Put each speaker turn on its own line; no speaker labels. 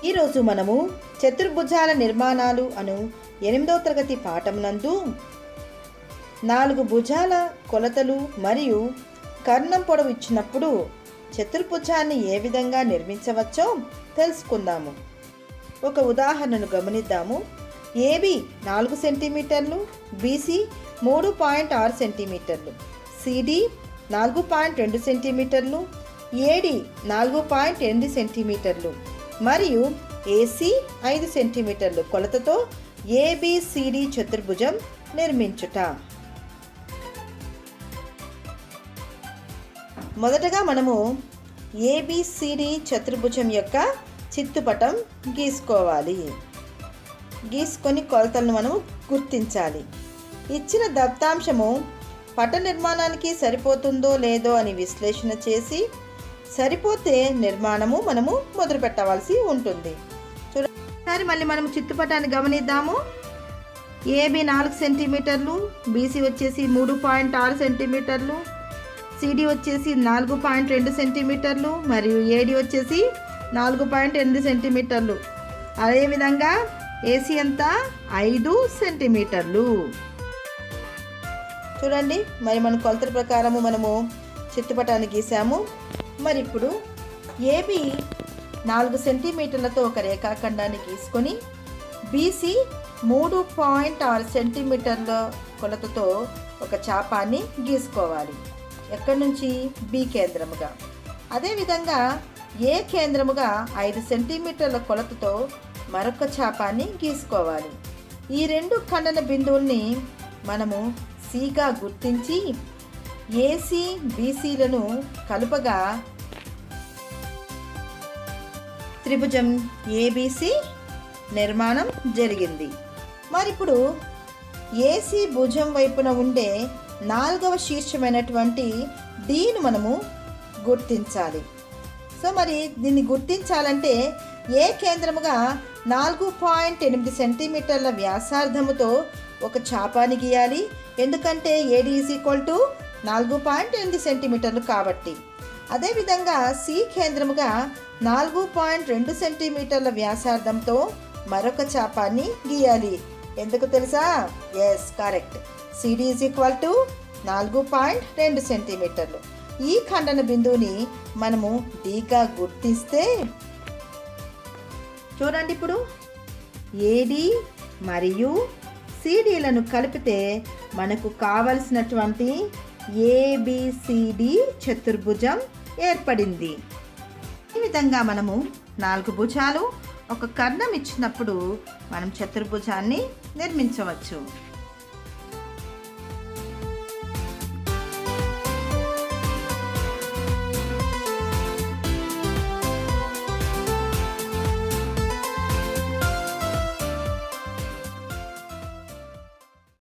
ఈరోజు మనము చతుర్భుజాల నిర్మాణాలు అను ఎనిమిదవ తరగతి పాఠం నందు నాలుగు భుజాల కొలతలు మరియు కర్ణం పొడవు ఇచ్చినప్పుడు చతుర్భుజాన్ని ఏ విధంగా నిర్మించవచ్చో తెలుసుకుందాము ఒక ఉదాహరణను గమనిద్దాము ఏబి నాలుగు సెంటీమీటర్లు బీసీ మూడు పాయింట్ ఆరు సెంటీమీటర్లు సిడి నాలుగు పాయింట్ రెండు సెంటీమీటర్లు ఏడి నాలుగు పాయింట్ ఎనిమిది సెంటీమీటర్లు మరియు ఏసీ ఐదు సెంటీమీటర్లు కొలతతో ఏబిసిడి చతుర్భుజం నిర్మించుట మొదటగా మనము ఏబిసిడి చతుర్భుజం యొక్క చిత్తుపటం గీసుకోవాలి గీసుకొని కొలతలను మనము గుర్తించాలి ఇచ్చిన దత్తాంశము పట నిర్మాణానికి సరిపోతుందో లేదో అని విశ్లేషణ చేసి సరిపోతే నిర్మాణము మనము మొదలు పెట్టవలసి ఉంటుంది చూడండి మళ్ళీ మనం చిత్తుపటాన్ని గమనిద్దాము ఏబి నాలుగు సెంటీమీటర్లు బీసీ వచ్చేసి మూడు పాయింట్ ఆరు సెంటీమీటర్లు సిడి వచ్చేసి నాలుగు పాయింట్ రెండు సెంటీమీటర్లు మరియు ఏడి వచ్చేసి నాలుగు పాయింట్ ఎనిమిది సెంటీమీటర్లు అదేవిధంగా ఏసీ అంతా ఐదు సెంటీమీటర్లు చూడండి మరి మన కొలతల ప్రకారము మనము చిత్తుపటాన్ని గీసాము మరి ఇప్పుడు ఏబి నాలుగు సెంటీమీటర్లతో ఒక రేఖాఖండాన్ని గీసుకొని బీసీ మూడు పాయింట్ ఆరు సెంటీమీటర్ల కొలతతో ఒక చాపాన్ని గీసుకోవాలి ఎక్కడి నుంచి బి కేంద్రముగా అదేవిధంగా ఏ కేంద్రముగా ఐదు సెంటీమీటర్ల కొలతతో మరొక చాపాన్ని గీసుకోవాలి ఈ రెండు ఖండన బిందువుల్ని మనము సిగా గుర్తించి ఏసీ బీసీలను కలుపగా త్రిభుజం ఏబీసీ నిర్మాణం జరిగింది మరి ఇప్పుడు ఏసీ భుజం వైపున ఉండే నాలుగవ శీర్షమైనటువంటి డీను మనము గుర్తించాలి సో మరి దీన్ని గుర్తించాలంటే ఏ కేంద్రముగా నాలుగు పాయింట్ ఎనిమిది సెంటీమీటర్ల వ్యాసార్థముతో ఒక చాపాన్ని గీయాలి ఎందుకంటే ఏడి ఈజ్ ఈక్వల్ టు నాలుగు పాయింట్ ఎనిమిది సెంటీమీటర్లు కాబట్టి అదేవిధంగా సి కేంద్రముగా నాలుగు పాయింట్ రెండు సెంటీమీటర్ల వ్యాసార్థంతో మరొక చాపాన్ని గీయాలి ఎందుకు తెలుసా yes correct CD is equal to నాలుగు పాయింట్ రెండు సెంటీమీటర్లు ఈ ఖండన బిందువుని మనము డీగా గుర్తిస్తే చూడండి ఇప్పుడు ఏడి మరియు సిడీలను కలిపితే మనకు కావలసినటువంటి ఏబిసిడి చతుర్భుజం ఏర్పడింది ఈ విధంగా మనము నాలుగు భుజాలు ఒక కర్ణం ఇచ్చినప్పుడు మనం చతుర్భుజాన్ని నిర్మించవచ్చు